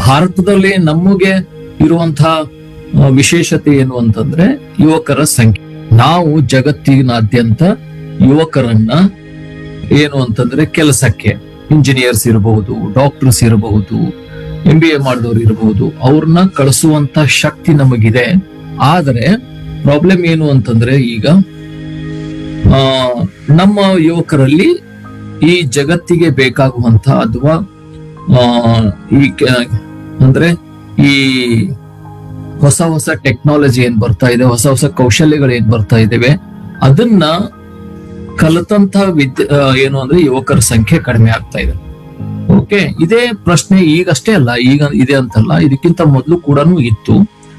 ಭಾರತದಲ್ಲಿ ನಮಗೆ ಇರುವಂತಹ ಆ, ವಿಶೇಷತೆ ಏನು ಅಂತಂದ್ರೆ ಯುವಕರ ಸಂಖ್ಯೆ ನಾವು ಜಗತ್ತಿನಾದ್ಯಂತ ಯುವಕರನ್ನ ಏನು ಅಂತಂದ್ರೆ ಕೆಲಸಕ್ಕೆ ಇಂಜಿನಿಯರ್ಸ್ ಇರಬಹುದು ಡಾಕ್ಟರ್ಸ್ ಇರಬಹುದು ಎಂ ಬಿ ಎ ಮಾಡಿದವರು ಇರಬಹುದು ಅವ್ರನ್ನ ಕಳಿಸುವಂತ ಶಕ್ತಿ ನಮಗಿದೆ ಆದರೆ ಪ್ರಾಬ್ಲಮ್ ಏನು ಅಂತಂದ್ರೆ ಈಗ ಆ ನಮ್ಮ ಯುವಕರಲ್ಲಿ ಈ ಜಗತ್ತಿಗೆ ಬೇಕಾಗುವಂತ ಅಥವಾ ಆ, ಈ ಕೆ- ಅಂದ್ರೆ ಈ ಹೊಸ ಹೊಸ ಟೆಕ್ನಾಲಜಿ ಏನ್ ಬರ್ತಾ ಇದೆ ಹೊಸ ಹೊಸ ಕೌಶಲ್ಯಗಳು ಏನ್ ಬರ್ತಾ ಇದಾವೆ ಅದನ್ನ ಕಲಿತಂತ ವಿದ್ಯೆ ಆ, ಏನು ಅಂದ್ರೆ ಯುವಕರ ಸಂಖ್ಯೆ ಕಡಿಮೆ ಆಗ್ತಾ ಇದೆ ಓಕೆ ಇದೇ ಪ್ರಶ್ನೆ ಈಗಷ್ಟೇ ಅಲ್ಲ ಈಗ ಇದೆ ಅಂತಲ್ಲ ಇದಕ್ಕಿಂತ ಮೊದಲು ಕೂಡ ಇತ್ತು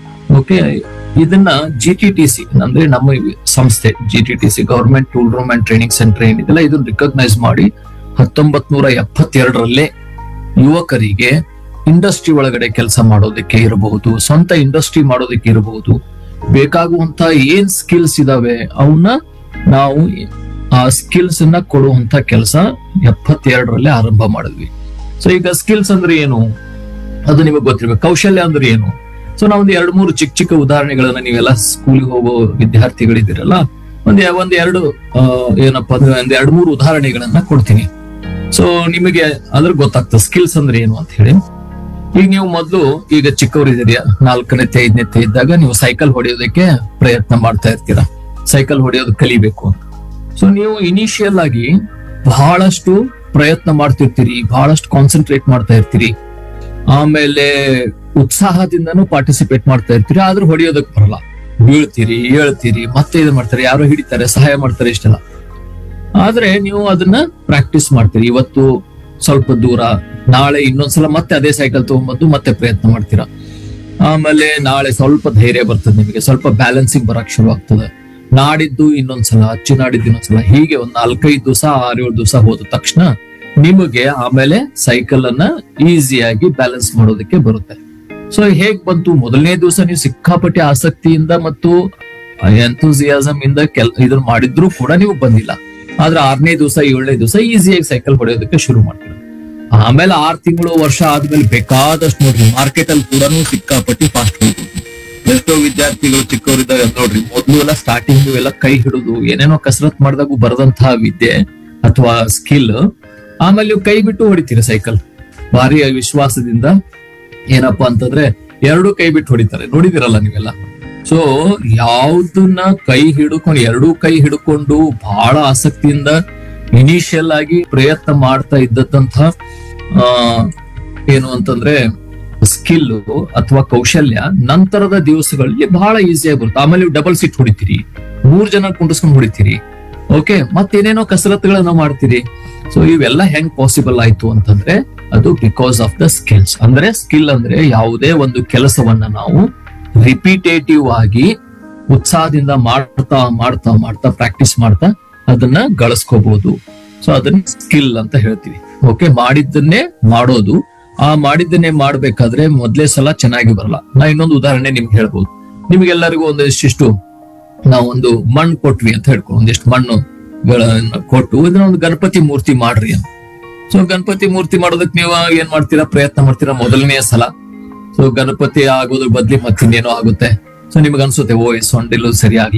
ಓಕೆ ಇದನ್ನ ಜಿ ಟಿ ಟಿ ಸಿ ಅಂದ್ರೆ ನಮ್ಮ ಈ ಸಂಸ್ಥೆ G T T C government tool room and training centre ಏನಿದೆಲ್ಲ ಇದನ್ನ ರಿಕಗ್ನೈಸ್ ಮಾಡಿ ಹತ್ತೊಂಬತ್ ನೂರ ಎಪ್ಪತ್ತೆರಡರಲ್ಲೇ ಯುವಕರಿಗೆ ಇಂಡಸ್ಟ್ರಿ ಒಳಗಡೆ ಕೆಲಸ ಮಾಡೋದಕ್ಕೆ ಇರಬಹುದು ಸ್ವಂತ ಇಂಡಸ್ಟ್ರಿ ಮಾಡೋದಕ್ಕೆ ಇರಬಹುದು ಬೇಕಾಗುವಂತ ಏನ್ ಸ್ಕಿಲ್ಸ್ ಇದಾವೆ ಅವನ್ನ ನಾವು ಆ ಸ್ಕಿಲ್ಸ್ ಅನ್ನ ಕೊಡುವಂತ ಕೆಲಸ ಎಪ್ಪತ್ತೆರಡರಲ್ಲೇ ಆರಂಭ ಮಾಡಿದ್ವಿ ಸೊ ಈಗ ಸ್ಕಿಲ್ಸ್ ಅಂದ್ರೆ ಏನು ಅದು ನಿಮಗೆ ಗೊತ್ತಿರ್ಬೇಕು ಕೌಶಲ್ಯ ಅಂದ್ರೆ ಏನು ಸೊ ನಾವೊಂದು ಎರಡು ಮೂರು ಚಿಕ್ಕ ಚಿಕ್ಕ ಉದಾಹರಣೆಗಳನ್ನ ನೀವೆಲ್ಲ ಸ್ಕೂಲಿಗೆ ಹೋಗೋ ವಿದ್ಯಾರ್ಥಿಗಳಿದ್ದೀರಲ್ಲ ಒಂದ್ ಒಂದ್ ಎರಡು ಆ, ಏನಪ್ಪಾ ಅಂದ್ರೆ ಒಂದ್ ಎರಡು ಮೂರು ಉದಾಹರಣೆಗಳನ್ನ ಕೊಡ್ತೀನಿ ಸೊ ನಿಮಗೆ ಅದ್ರ ಗೊತ್ತಾಗ್ತದೆ ಸ್ಕಿಲ್ಸ್ ಅಂದ್ರೆ ಏನು ಅಂತ ಹೇಳಿ ಈಗ ನೀವು ಮೊದಲು ಈಗ ಚಿಕ್ಕವರಿದ್ದೀರಿ ನಾಲ್ಕನೇತೆ ಐದನೇತೆ ಇದ್ದಾಗ ನೀವು ಸೈಕಲ್ ಹೊಡೆಯೋದಕ್ಕೆ ಪ್ರಯತ್ನ ಮಾಡ್ತಾ ಇರ್ತೀರಾ ಸೈಕಲ್ ಹೊಡೆಯೋದು ಕಲಿಬೇಕು ಅಂತ ಸೊ ನೀವು ಇನಿಷಿಯಲ್ ಆಗಿ ಬಹಳಷ್ಟು ಪ್ರಯತ್ನ ಮಾಡ್ತಿರ್ತೀರಿ ಬಹಳಷ್ಟು ಕಾನ್ಸಂಟ್ರೇಟ್ ಮಾಡ್ತಾ ಇರ್ತೀರಿ ಆಮೇಲೆ ಉತ್ಸಾಹದಿಂದನೂ ಪಾರ್ಟಿಸಿಪೇಟ್ ಮಾಡ್ತಾ ಇರ್ತೀರಿ ಆದ್ರೂ ಹೊಡೆಯೋದಕ್ಕೆ ಬರಲ್ಲ ಬೀಳ್ತೀರಿ ಹೇಳ್ತೀರಿ ಮತ್ತೆ ಇದು ಮಾಡ್ತಾರೆ ಯಾರೋ ಹಿಡಿತಾರೆ ಸಹಾಯ ಮಾಡ್ತಾರೆ ಇಷ್ಟೆಲ್ಲ ಆದ್ರೆ ನೀವು ಅದನ್ನ ಪ್ರಾಕ್ಟೀಸ್ ಮಾಡ್ತೀರಿ ಇವತ್ತು ಸ್ವಲ್ಪ ದೂರ ನಾಳೆ ಇನ್ನೊಂದ್ಸಲ ಮತ್ತೆ ಅದೇ ಸೈಕಲ್ ತಗೊಂಡ್ಬಂದು ಮತ್ತೆ ಪ್ರಯತ್ನ ಮಾಡ್ತೀರಾ ಆಮೇಲೆ ನಾಳೆ ಸ್ವಲ್ಪ ಧೈರ್ಯ ಬರ್ತದೆ ನಿಮಗೆ ಸ್ವಲ್ಪ ಬ್ಯಾಲೆನ್ಸಿಂಗ್ ಬರಕ್ ಶುರು ಆಗ್ತದೆ ನಾಡಿದ್ದು ಇನ್ನೊಂದ್ಸಲ ಅಚ್ಚಿ ನಾಡಿದ್ದು ಇನ್ನೊಂದ್ಸಲ ಹೀಗೆ ಒಂದ್ ನಾಲ್ಕೈದು ದಿವಸ ಆರೇಳು ದಿವಸ ಹೋದ ತಕ್ಷಣ ನಿಮಗೆ ಆಮೇಲೆ ಸೈಕಲ್ ಅನ್ನ ಈಸಿಯಾಗಿ ಬ್ಯಾಲೆನ್ಸ್ ಮಾಡೋದಕ್ಕೆ ಬರುತ್ತೆ ಸೊ ಹೇಗ್ ಬಂತು ಮೊದಲನೇ ದಿವಸ ನೀವು ಸಿಕ್ಕಾಪಟ್ಟೆ ಆಸಕ್ತಿಯಿಂದ ಮತ್ತು ಎಂಥೂಸಿಯಾಸಮ್ ಇಂದ ಕೆಲ್ ಇದನ್ನ ಮಾಡಿದ್ರು ಕೂಡ ನೀವು ಬಂದಿಲ್ಲ ಆದ್ರೆ ಆರನೇ ದಿವಸ ಏಳನೇ ದಿವಸ ಈಸಿಯಾಗಿ ಸೈಕಲ್ ಹೊಡೆಯೋದಕ್ಕೆ ಶುರು ಮಾಡ್ತೀರಾ ಆಮೇಲೆ ಆರ್ ತಿಂಗಳು ವರ್ಷ ಆದ್ಮೇಲೆ ಬೇಕಾದಷ್ಟು ನೋಡ್ರಿ ಮಾರ್ಕೆಟ್ ಅಲ್ಲಿ ಕೂಡ ಸಿಕ್ಕಾಪಟ್ಟಿ ಫಾಸ್ಟ್ ಹೋಗ್ಬೋದು ಎಷ್ಟೋ ವಿದ್ಯಾರ್ಥಿಗಳು ಚಿಕ್ಕವರಿದ್ದಾಗ ನೋಡ್ರಿ ಮೊದ್ಲು ಎಲ್ಲ ಸ್ಟಾರ್ಟಿಂಗ್ ಎಲ್ಲ ಕೈ ಹಿಡಿದು ಏನೇನೋ ಕಸರತ್ ಮಾಡಿದಾಗೂ ಬರದಂತಹ ವಿದ್ಯೆ ಅಥವಾ ಸ್ಕಿಲ್ ಆಮೇಲೆ ನೀವು ಕೈ ಬಿಟ್ಟು ಹೊಡಿತೀರ ಸೈಕಲ್ ಭಾರಿ ವಿಶ್ವಾಸದಿಂದ ಏನಪ್ಪಾ ಅಂತಂದ್ರೆ ಎರಡು ಕೈ ಬಿಟ್ಟು ಹೊಡಿತಾರೆ ನೋಡಿದಿರಲ್ಲ ನೀವೆಲ್ಲ ಸೊ ಯಾವ್ದನ್ನ ಕೈ ಹಿಡ್ಕೊಂಡು ಎರಡೂ ಕೈ ಹಿಡ್ಕೊಂಡು ಬಹಳ ಆಸಕ್ತಿಯಿಂದ ಇನಿಷಿಯಲ್ ಆಗಿ ಪ್ರಯತ್ನ ಮಾಡ್ತಾ ಇದ್ದದಂತ ಆ ಏನು ಅಂತಂದ್ರೆ ಸ್ಕಿಲ್ ಅಥವಾ ಕೌಶಲ್ಯ ನಂತರದ ದಿವಸಗಳಲ್ಲಿ ಬಹಳ ಈಸಿಯಾಗಿ ಬರುತ್ತೆ ಆಮೇಲೆ ನೀವು ಡಬಲ್ ಸಿಟ್ ಹೊಡಿತೀರಿ ಮೂರ್ ಜನ ಕುಂಡಿಸ್ಕೊಂಡು ಹೊಡಿತೀರಿ ಓಕೆ ಮತ್ತೇನೇನೋ ಕಸರತ್ತುಗಳನ್ನ ಮಾಡ್ತೀರಿ ಸೊ ಇವೆಲ್ಲ ಹೆಂಗ್ ಪಾಸಿಬಲ್ ಆಯ್ತು ಅಂತಂದ್ರೆ ಅದು ಬಿಕಾಸ್ ಆಫ್ ದ ಸ್ಕಿಲ್ಸ್ ಅಂದ್ರೆ ಸ್ಕಿಲ್ ಅಂದ್ರೆ ಯಾವುದೇ ಒಂದು ಕೆಲಸವನ್ನ ನಾವು ರಿಪಿಟೇಟಿವ್ ಆಗಿ ಉತ್ಸಾಹದಿಂದ ಮಾಡ್ತಾ ಮಾಡ್ತಾ ಮಾಡ್ತಾ ಪ್ರಾಕ್ಟೀಸ್ ಮಾಡ್ತಾ ಅದನ್ನ ಗಳಿಸ್ಕೋಬಹುದು ಸೊ ಅದನ್ನ ಸ್ಕಿಲ್ ಅಂತ ಹೇಳ್ತೀವಿ ಓಕೆ ಮಾಡಿದ್ದನ್ನೇ ಮಾಡೋದು ಆ ಮಾಡಿದ್ದನ್ನೇ ಮಾಡ್ಬೇಕಾದ್ರೆ ಮೊದ್ಲೇ ಸಲ ಚೆನ್ನಾಗಿ ಬರಲ್ಲ ನಾ ಇನ್ನೊಂದು ಉದಾಹರಣೆ ನಿಮ್ಗೆ ಹೇಳ್ಬೋದು ನಿಮ್ಗೆಲ್ಲರಿಗೂ ಒಂದಿಷ್ಟು ನಾವು ಒಂದು ಮಣ್ಣು ಕೊಟ್ವಿ ಅಂತ ಹೇಳ್ಕೊಂಡು ಒಂದಿಷ್ಟು ಮಣ್ಣು ಗಳನ್ನ ಕೊಟ್ಟು ಇದನ್ನ ಒಂದು ಗಣಪತಿ ಮೂರ್ತಿ ಮಾಡ್ರಿ ಅಂತ ಸೊ ಗಣಪತಿ ಮೂರ್ತಿ ಮಾಡೋದಕ್ಕೆ ನೀವು ಏನ್ ಮಾಡ್ತೀರಾ ಪ್ರಯತ್ನ ಮಾಡ್ತೀರಾ ಮೊದಲನೇ ಸಲ ಸೊ ಗಣಪತಿ ಆಗೋದ್ರ ಬದ್ಲಿ ಮತ್ತಿನ್ನೇನೋ ಆಗುತ್ತೆ ಸೊ ನಿಮ್ಗೆ ಅನ್ಸುತ್ತೆ ಓ ಈ ಸೊಂಡಿಲು ಸರಿ